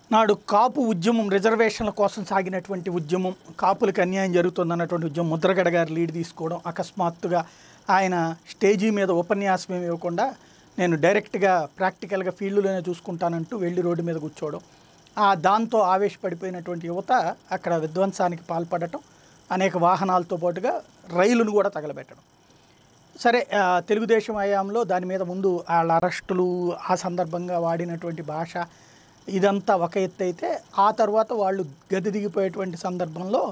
నాడు కాపు ఉద్యమం రిజర్వేషన్ల కోసం సాగినటువంటి ఉద్యమం కాపులకు అన్యాయం జరుగుతుందన్నటువంటి ఉద్యమం ముద్రగడ గారు లీడ్ తీసుకోవడం అకస్మాత్తుగా ఆయన స్టేజీ మీద ఉపన్యాసం ఏమి ఇవ్వకుండా నేను డైరెక్ట్గా ప్రాక్టికల్గా ఫీల్డ్లోనే చూసుకుంటానంటూ వెళ్ళి రోడ్డు మీద కూర్చోవడం ఆ దాంతో ఆవేశపడిపోయినటువంటి యువత అక్కడ విధ్వంసానికి పాల్పడటం అనేక వాహనాలతో పాటుగా రైలును కూడా తగలబెట్టడం సరే ఆ, తెలుగుదేశం హయాంలో దాని మీద ముందు వాళ్ళ అరెస్టులు ఆ సందర్భంగా వాడినటువంటి భాష ఇదంతా ఒక ఎత్తు అయితే ఆ తర్వాత వాళ్ళు గది దిగిపోయేటువంటి సందర్భంలో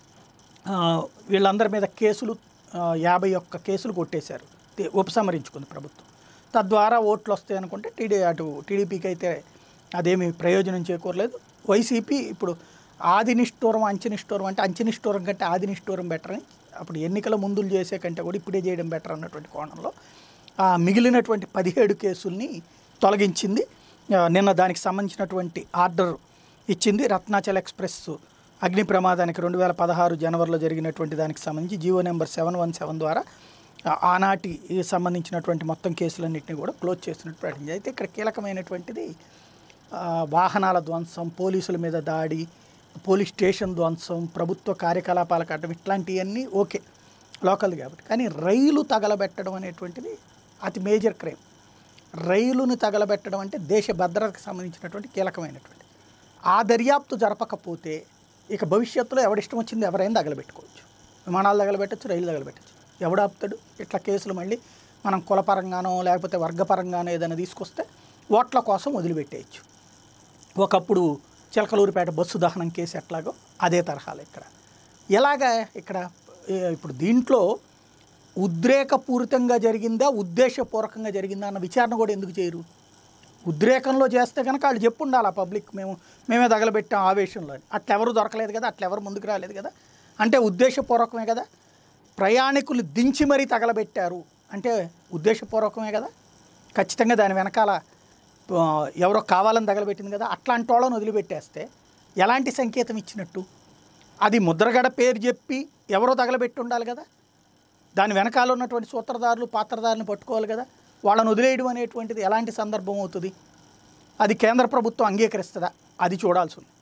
ఆ, వీళ్ళందరి మీద కేసులు ఆ, యాభై ఒక్క కేసులు కొట్టేశారు తే- ఉపసంహరించుకుంది ప్రభుత్వం తద్వారా ఓట్లు వస్తాయి అనుకుంటే టీడీ అటు టీడీపీకి అయితే అదేమి ప్రయోజనం చేకూరలేదు వైసీపీ ఇప్పుడు ఆది నిష్ఠూరం అంచె నిష్ఠూరం అంటే అంచె నిష్ఠూరం కంటే ఆది నిష్ఠూరం బెటర్ అని అప్పుడు ఎన్నికల ముందులు చేసే కంటే కూడా ఇప్పుడే చేయడం బెటర్ అన్నటువంటి కోణంలో ఆ మిగిలినటువంటి పదిహేడు కేసుల్ని తొలగించింది ఆ, నిన్న దానికి సంబంధించినటువంటి ఆర్డర్ ఇచ్చింది రత్నాచల్ ఎక్స్ప్రెస్ అగ్ని ప్రమాదానికి రెండు వేల పదహారు జనవరిలో జరిగినటువంటి దానికి సంబంధించి GO number seven one seven ద్వారా ఆ, ఆనాటి సంబంధించినటువంటి మొత్తం కేసులన్నింటినీ కూడా క్లోజ్ చేసినట్టు ప్రకటించింది అయితే ఇక్కడ కీలకమైనటువంటిది ఆ, వాహనాల ధ్వంసం పోలీసుల మీద దాడి పోలీస్ స్టేషన్ ధ్వంసం ప్రభుత్వ కార్యకలాపాల కట్టడం ఇట్లాంటివన్నీ ఓకే లోకల్ కాబట్టి కానీ రైలు తగలబెట్టడం అనేటువంటిది అతి మేజర్ క్రైమ్ రైలును తగలబెట్టడం అంటే దేశ భద్రతకు సంబంధించినటువంటి కీలకమైనటువంటి ఆ దర్యాప్తు జరపకపోతే ఇక భవిష్యత్తులో ఎవడిష్టం వచ్చింది ఎవరైనా తగలబెట్టుకోవచ్చు విమానాలు తగలబెట్టచ్చు రైలు తగలబెట్టచ్చు ఎవడు ఆపుతాడు ఇట్లా కేసులు మళ్ళీ మనం కులపరంగానో లేకపోతే వర్గపరంగానో ఏదైనా తీసుకొస్తే ఓట్ల కోసం వదిలిపెట్టేయచ్చు ఒకప్పుడు చిలకలూరిపేట బస్సు దహనం కేసు ఎట్లాగో అదే తరహాలో ఇక్కడ ఎలాగా ఇక్కడ ఏ, ఇప్పుడు దీంట్లో ఉద్రేకపూరితంగా జరిగిందా ఉద్దేశపూర్వకంగా జరిగిందా అన్న విచారణ కూడా ఎందుకు చేయరు ఉద్రేకంలో చేస్తే కనుక వాళ్ళు చెప్పు ఉండాలి ఆ పబ్లిక్ మేము మేమే తగలబెట్టాం ఆవేశంలో అని. అట్లా ఎవరు దొరకలేదు కదా అట్లా ఎవరు ముందుకు రాలేదు కదా అంటే ఉద్దేశపూర్వకమే కదా ప్రయాణికులు దించి మరీ తగలబెట్టారు అంటే ఉద్దేశపూర్వకమే కదా ఖచ్చితంగా దాని వెనకాల ఆ, ఎవరో కావాలని తగలబెట్టింది కదా అట్లాంటి వాళ్ళని వదిలిపెట్టేస్తే ఎలాంటి సంకేతం ఇచ్చినట్టు అది ముద్రగడ పేరు చెప్పి ఎవరో తగలబెట్టి ఉండాలి కదా దాని వెనకాల ఉన్నటువంటి సూత్రధారులు పాత్రధారులను పట్టుకోవాలి కదా వాళ్ళని వదిలేయడం అనేటువంటిది ఎలాంటి సందర్భం అవుతుంది అది కేంద్ర ప్రభుత్వం అంగీకరిస్తుందా అది చూడాల్సి ఉంది